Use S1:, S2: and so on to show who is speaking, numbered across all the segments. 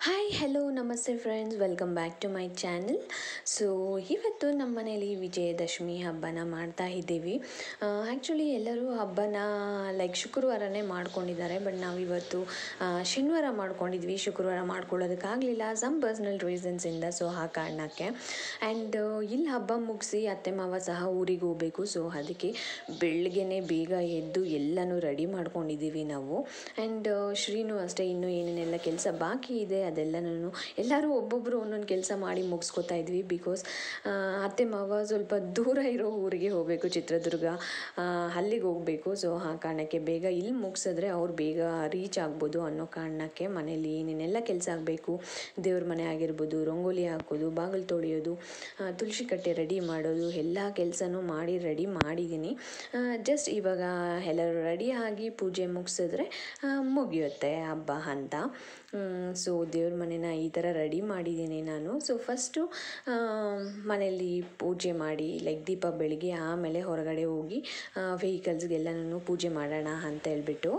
S1: hi hello ನಮಸ್ತೆ friends welcome back to my channel so ಇವತ್ತು ನಮ್ಮ ಮನೇಲಿ ವಿಜಯದಶಮಿ ಹಬ್ಬನ ಮಾಡ್ತಾ ಇದ್ದೀವಿ ಆ್ಯಕ್ಚುಲಿ ಎಲ್ಲರೂ ಹಬ್ಬನ ಲೈಕ್ ಶುಕ್ರವಾರನೇ ಮಾಡ್ಕೊಂಡಿದ್ದಾರೆ ಬಟ್ ನಾವಿವತ್ತು ಆ, ಶನಿವಾರ ಮಾಡ್ಕೊಂಡಿದ್ವಿ ಶುಕ್ರವಾರ ಮಾಡ್ಕೊಳ್ಳೋದಕ್ಕಾಗಲಿಲ್ಲ ಸಮ್ ಪರ್ಸ್ನಲ್ ರೀಸನ್ಸಿಂದ ಸೊ ಆ ಕಾರಣಕ್ಕೆ ಆ್ಯಂಡ್ ಇಲ್ಲಿ ಹಬ್ಬ ಮುಗಿಸಿ ಅತ್ತೆ ಮಾವ ಸಹ ಊರಿಗೆ ಹೋಗಬೇಕು ಸೊ ಅದಕ್ಕೆ ಬೆಳಗ್ಗೆನೇ ಬೇಗ ಎದ್ದು ಎಲ್ಲನೂ ರೆಡಿ ಮಾಡ್ಕೊಂಡಿದ್ದೀವಿ ನಾವು ಆ್ಯಂಡ್ ಶ್ರೀನು ಅಷ್ಟೇ ಇನ್ನೂ ಏನೇನೆಲ್ಲ ಕೆಲಸ ಬಾಕಿ ಇದೆ ಅದೆಲ್ಲನೂ ಎಲ್ಲರೂ ಒಬ್ಬೊಬ್ಬರು ಒಂದೊಂದು ಕೆಲಸ ಮಾಡಿ ಮುಗಿಸ್ಕೊತಾ ಇದ್ವಿ ಬಿಕಾಸ್ ಅತ್ತೆ ಮಾವ ಸ್ವಲ್ಪ ದೂರ ಇರೋ ಊರಿಗೆ ಹೋಗಬೇಕು ಚಿತ್ರದುರ್ಗ ಆ, ಅಲ್ಲಿಗೆ ಹೋಗಬೇಕು ಸೊ ಆ ಕಾರಣಕ್ಕೆ ಬೇಗ ಇಲ್ಲಿ ಮುಗಿಸಿದ್ರೆ ಅವ್ರು ಬೇಗ ರೀಚ್ ಆಗ್ಬೋದು ಅನ್ನೋ ಕಾರಣಕ್ಕೆ ಮನೇಲಿ ಏನೇನೆಲ್ಲ ಕೆಲಸ ಆಗಬೇಕು ದೇವ್ರ ಮನೆ ಆಗಿರ್ಬೋದು ರಂಗೋಲಿ ಹಾಕೋದು ಬಾಗಿಲು ತೊಳೆಯೋದು ಆ, ತುಳಸಿ ಕಟ್ಟೆ ರೆಡಿ ಮಾಡೋದು ಎಲ್ಲ ಕೆಲಸನೂ ಮಾಡಿ ರೆಡಿ ಮಾಡಿದ್ದೀನಿ ಜಸ್ಟ್ ಇವಾಗ ಎಲ್ಲರೂ ರೆಡಿ ಆಗಿ ಪೂಜೆ ಮುಗಿಸಿದ್ರೆ ಮುಗಿಯುತ್ತೆ ಹಬ್ಬ ಅಂತ ಸೊ ದೇವ್ರ ಮನೇನ ಈ ಥರ ರೆಡಿ ಮಾಡಿದ್ದೀನಿ ನಾನು ಸೊ ಫಸ್ಟು ಮನೆಯಲ್ಲಿ ಪೂಜೆ ಮಾಡಿ ಲೈಕ್ ದೀಪ ಬೆಳಗ್ಗೆ ಆಮೇಲೆ ಹೊರಗಡೆ ಹೋಗಿ ವೆಹಿಕಲ್ಸ್ಗೆಲ್ಲನೂ ಪೂಜೆ ಮಾಡೋಣ ಅಂತ ಹೇಳ್ಬಿಟ್ಟು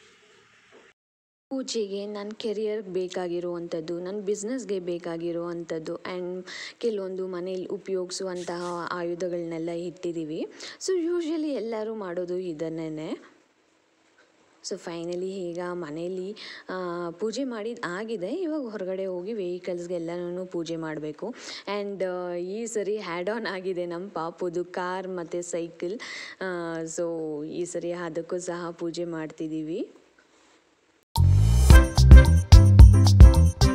S1: ಪೂಜೆಗೆ ನನ್ನ ಕೆರಿಯರ್ಗೆ ಬೇಕಾಗಿರುವಂಥದ್ದು ನನ್ನ ಬಿಸ್ನೆಸ್ಗೆ ಬೇಕಾಗಿರುವಂಥದ್ದು ಆ್ಯಂಡ್ ಕೆಲವೊಂದು ಮನೇಲಿ ಉಪಯೋಗಿಸುವಂತಹ ಆಯುಧಗಳನ್ನೆಲ್ಲ ಇಟ್ಟಿದ್ದೀವಿ ಸೊ ಯೂಶ್ವಲಿ ಎಲ್ಲರೂ ಮಾಡೋದು ಇದನ್ನೇ ಸೊ ಫೈನಲಿ ಈಗ ಮನೇಲಿ ಆ, ಪೂಜೆ ಮಾಡಿದ ಆಗಿದೆ ಇವಾಗ ಹೊರಗಡೆ ಹೋಗಿ ವೆಹಿಕಲ್ಸ್ಗೆಲ್ಲನೂ ಪೂಜೆ ಮಾಡಬೇಕು ಆ್ಯಂಡ್ ಈ ಸರಿ ಹ್ಯಾಡ್ ಆನ್ ಆಗಿದೆ ನಮ್ಮ ಪಾಪುದು ಕಾರ್ ಮತ್ತು ಸೈಕಲ್ ಸೊ ಈ ಸರಿ ಅದಕ್ಕೂ ಸಹ ಪೂಜೆ ಮಾಡ್ತಿದ್ದೀವಿ